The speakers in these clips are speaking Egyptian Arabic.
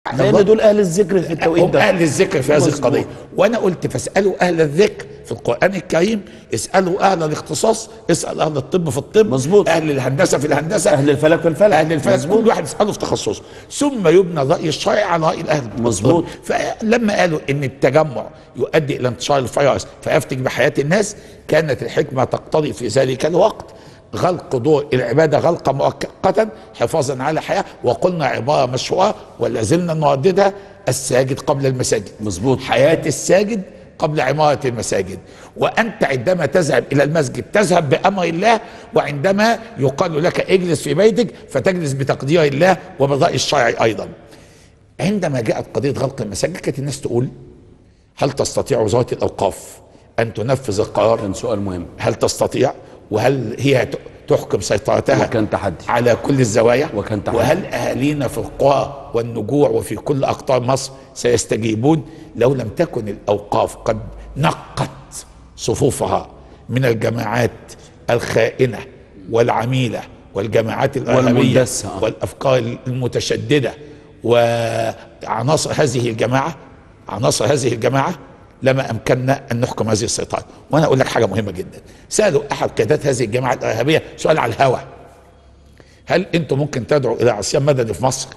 لان دول اهل الذكر في التوقيت هم ده اهل الذكر في هذه مظبوط. القضيه وانا قلت فاسالوا اهل الذكر في القران الكريم اسالوا اهل الاختصاص اسال اهل الطب في الطب مظبوط. اهل الهندسه في الهندسه اهل الفلك في الفلك اهل الفلك كل واحد يساله في تخصصه ثم يبنى الراي الشرعي على راي الاهل مظبوط. فلما قالوا ان التجمع يؤدي الى انتشار الفيروس فيفتك بحياه الناس كانت الحكمه تقتضي في ذلك الوقت غلق دور العباده غلقا مؤقتا حفاظا على الحياه وقلنا عباره مشهوره ولا زلنا نرددها الساجد قبل المساجد مظبوط. حياه الساجد قبل عمارة المساجد وأنت عندما تذهب إلى المسجد تذهب بأمر الله وعندما يقال لك اجلس في بيتك فتجلس بتقدير الله وبالرأي الشرعي أيضا عندما جاءت قضية غلق المساجد كانت الناس تقول هل تستطيع وزارة الأوقاف أن تنفذ القرار كان سؤال مهم هل تستطيع وهل هي ت- تحكم سيطرتها وكان تحدي. على كل الزوايا وكان تحدي. وهل اهالينا في القرى والنجوع وفي كل اقطار مصر سيستجيبون لو لم تكن الاوقاف قد نقت صفوفها من الجماعات الخائنه والعميله والجماعات الارهابيه والمندسة. والافكار المتشدده وعناصر هذه الجماعه عناصر هذه الجماعه لما امكننا ان نحكم هذه السيطره وانا اقول لك حاجه مهمه جدا سالوا احد قيادات هذه الجماعه الارهابيه سؤال على الهوى هل انتم ممكن تدعوا الى عصيان مدني في مصر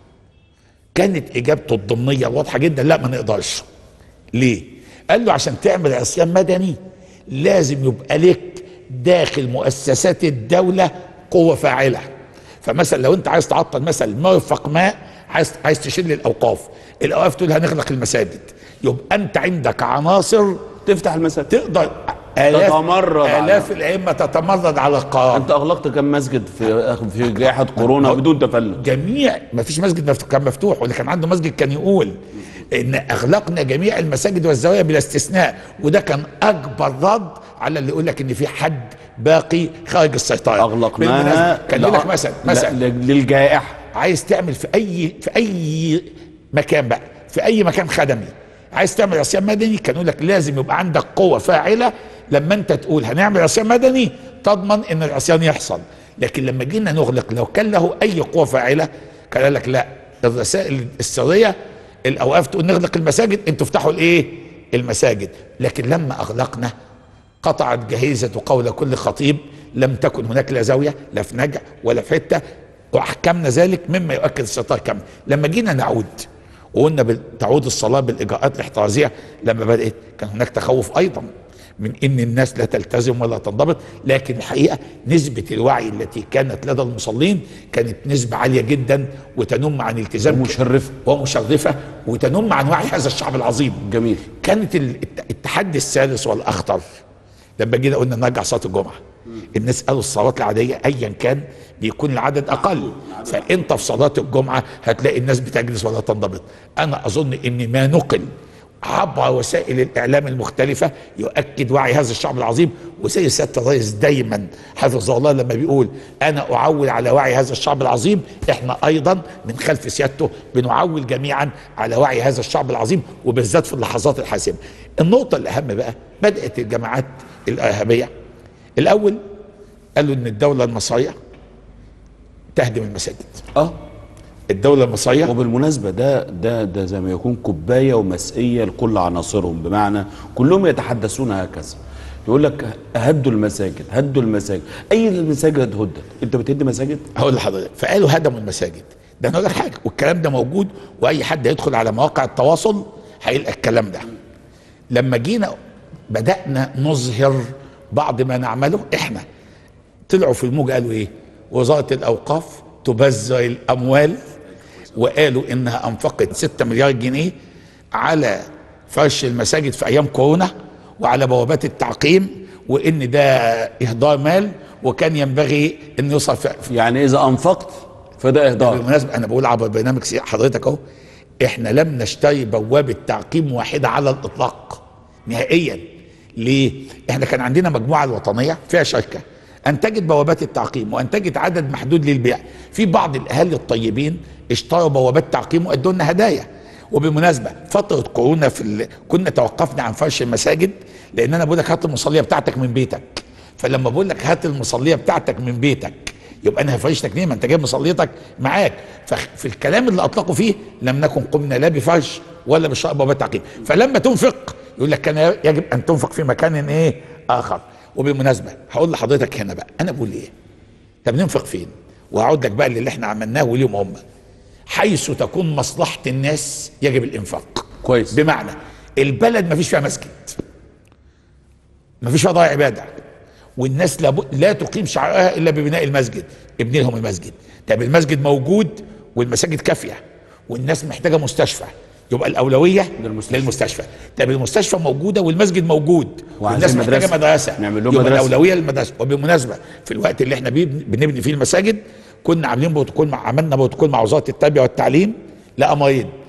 كانت اجابته الضمنيه واضحه جدا لا ما نقدرش ليه قال له عشان تعمل عصيان مدني لازم يبقى لك داخل مؤسسات الدوله قوه فاعله فمثلا لو انت عايز تعطل مثلا مرفق ماء عايز عايز تشيل الاوقاف الاوقاف تقول هنغلق المساجد يبقى انت عندك عناصر تفتح المساجد تقدر الاف تتمرد على- الاف الائمه تتمرد على القرار انت اغلقت كم مسجد في في جائحه كورونا بدون تفلت جميع ما فيش مسجد مفتوح كان مفتوح واللي كان عنده مسجد كان يقول ان اغلقنا جميع المساجد والزوايا بلا استثناء وده كان اكبر رد على اللي يقول لك ان في حد باقي خارج السيطره اغلقناها بالمناسبة، كان يقول لك لا- مثلا لا- مثلا ل- للجائحه عايز تعمل في اي في اي مكان بقى في اي مكان خدمي عايز تعمل عصيان مدني كان يقول لك لازم يبقى عندك قوه فاعله لما انت تقول هنعمل عصيان مدني تضمن ان العصيان يحصل لكن لما جينا نغلق لو كان له اي قوه فاعله كان قال لك لا الرسائل السريه الاوقاف تقول نغلق المساجد انتوا افتحوا الايه المساجد لكن لما اغلقنا قطعت جهيزة قول كل خطيب لم تكن هناك لا زاوية لا في نجع ولا في حتة وأحكمنا ذلك مما يؤكد السيطرة كاملة لما جينا نعود وقلنا بال- تعود الصلاة بالإجراءات الاحترازية لما بدأت كان هناك تخوف أيضا من ان الناس لا تلتزم ولا تنضبط لكن الحقيقه نسبه الوعي التي كانت لدى المصلين كانت نسبه عاليه جدا وتنم عن التزام ومشرفة. ومشرفه وتنم عن وعي هذا الشعب العظيم جميل كانت ال- الت- التحدي الثالث والاخطر لما جينا قلنا نرجع صلاه الجمعه الناس قالوا الصلاه العاديه ايا كان بيكون العدد اقل فانت في صلاه الجمعه هتلاقي الناس بتجلس ولا تنضبط انا اظن ان ما نقل عبر وسائل الاعلام المختلفه يؤكد وعي هذا الشعب العظيم وزي سياده الرئيس دايما حفظه الله لما بيقول انا اعول على وعي هذا الشعب العظيم احنا ايضا من خلف سيادته بنعول جميعا على وعي هذا الشعب العظيم وبالذات في اللحظات الحاسمه. النقطه الاهم بقى بدات الجماعات الارهابيه الاول قالوا ان الدوله المصريه تهدم المساجد. اه الدوله المصريه وبالمناسبة ده ده ده زي ما يكون كوباية ومسقية لكل عناصرهم بمعنى كلهم يتحدثون هكذا يقول لك هدوا المساجد هدوا المساجد اي المساجد هدت انت بتهد مساجد هقول لحضرتك فقالوا هدموا المساجد ده انا اقول لك حاجه والكلام ده موجود واي حد يدخل على مواقع التواصل هيلقى الكلام ده لما جينا بدانا نظهر بعض ما نعمله احنا طلعوا في الموجة قالوا ايه وزاره الاوقاف تبذر الاموال وقالوا انها انفقت 6 مليار جنيه على فرش المساجد في ايام كورونا وعلى بوابات التعقيم وان ده اهدار مال وكان ينبغي ان يوصل في في- يعني اذا انفقت فده اهدار بالمناسبه انا بقول عبر برنامج سي- حضرتك اهو احنا لم نشتري بوابه تعقيم واحده على الاطلاق نهائيا ليه؟ احنا كان عندنا مجموعه الوطنيه فيها شركه انتجت بوابات التعقيم وانتجت عدد محدود للبيع في بعض الاهالي الطيبين اشتروا بوابات تعقيم وادوا لنا هدايا وبالمناسبه فتره كورونا في ال... كنا توقفنا عن فرش المساجد لان انا بقول لك هات المصليه بتاعتك من بيتك فلما بقول لك هات المصليه بتاعتك من بيتك يبقى انا هفرش لك ليه ما انت جايب مصليتك معاك ففي الكلام اللي اطلقوا فيه لم نكن قمنا لا بفرش ولا بشرب وبالتعقيم فلما تنفق يقول لك كان يجب ان تنفق في مكان ايه اخر وبالمناسبه هقول لحضرتك هنا بقى انا بقول ايه طب ننفق فين وهقعد لك بقى اللي احنا عملناه وليهم هم حيث تكون مصلحه الناس يجب الانفاق كويس بمعنى البلد ما فيش فيها مسجد ما فيش فيها ضايع عباده والناس لا, لا تقيم شعائرها الا ببناء المسجد ابني لهم المسجد طب المسجد موجود والمساجد كافيه والناس محتاجه مستشفى يبقى الاولويه للمستشفى. للمستشفى طب المستشفى موجوده والمسجد موجود وعايزين والناس محتاجه مدرسة. مدرسه نعمل لهم يبقى مدرسة. الاولويه للمدرسه وبالمناسبه في الوقت اللي احنا بي- بنبني فيه المساجد كنا عاملين بروتوكول مع عملنا بروتوكول مع وزاره التربيه والتعليم لامرين